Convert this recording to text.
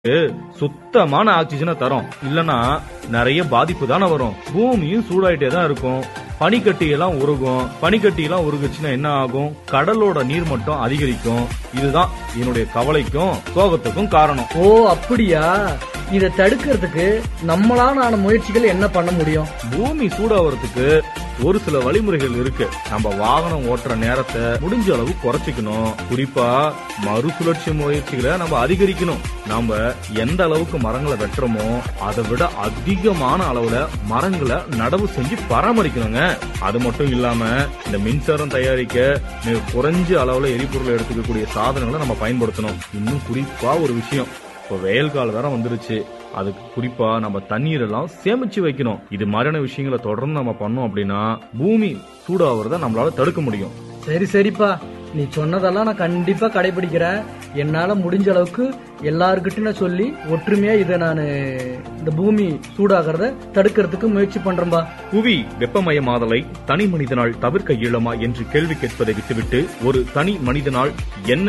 சுத்தமான ஆக்சிஜனை தரும் இல்லனா நிறைய பாதிப்பு தானே வரும் பூமியும் சூடாயிட்டே தான் இருக்கும் பனிக்கட்டி எல்லாம் உருகும் பனிக்கட்டி எல்லாம் உருகுச்சுன்னா என்ன ஆகும் கடலோட நீர் மட்டம் அதிகரிக்கும் இதுதான் என்னுடைய கவலைக்கும் சோகத்துக்கும் காரணம் ஓ அப்படியா இதை தடுக்கிறதுக்கு நம்மளால ஆன முயற்சிகள் என்ன பண்ண முடியும் பூமி சூடாவறதுக்கு ஒரு சில வழிமுறைகள் இருக்கு நம்ம வாகனம் ஓட்டுற நேரத்தை முடிஞ்ச அளவு குறைச்சிக்கணும் குறிப்பா மறுசுழற்சி முயற்சிகளை நம்ம அதிகரிக்கணும் நாம எந்த அளவுக்கு மரங்களை வெட்டுறோமோ அதை விட அதிகமான அளவுல மரங்களை நடவு செஞ்சு பராமரிக்கணுங்க அது மட்டும் இல்லாம இந்த மின்சாரம் தயாரிக்க மிக குறைஞ்ச அளவுல எரிபொருளை எடுத்துக்கக்கூடிய சாதனங்களை நம்ம பயன்படுத்தணும் இன்னும் குறிப்பா ஒரு விஷயம் இப்போ வெயில் காலம் வேற வந்துருச்சு அதுக்கு குறிப்பா நம்ம தண்ணீர் எல்லாம் சேமிச்சு வைக்கணும் இது மாதிரியான விஷயங்களை தொடர்ந்து நம்ம பண்ணோம் அப்படின்னா பூமி சூடாகிறத நம்மளால தடுக்க முடியும் சரி சரிப்பா நீ சொன்னதெல்லாம் நான் கண்டிப்பா கடைபிடிக்கிறேன் என்னால முடிஞ்ச அளவுக்கு எல்லாருக்கிட்டும் நான் சொல்லி ஒற்றுமையா இதை நான் இந்த பூமி சூடாகிறத தடுக்கிறதுக்கு முயற்சி பண்றேன்பா புவி வெப்பமயமாதலை தனி மனிதனால் தவிர்க்க இயலுமா என்று கேள்வி கேட்பதை விட்டுவிட்டு ஒரு தனி மனிதனால் என்ன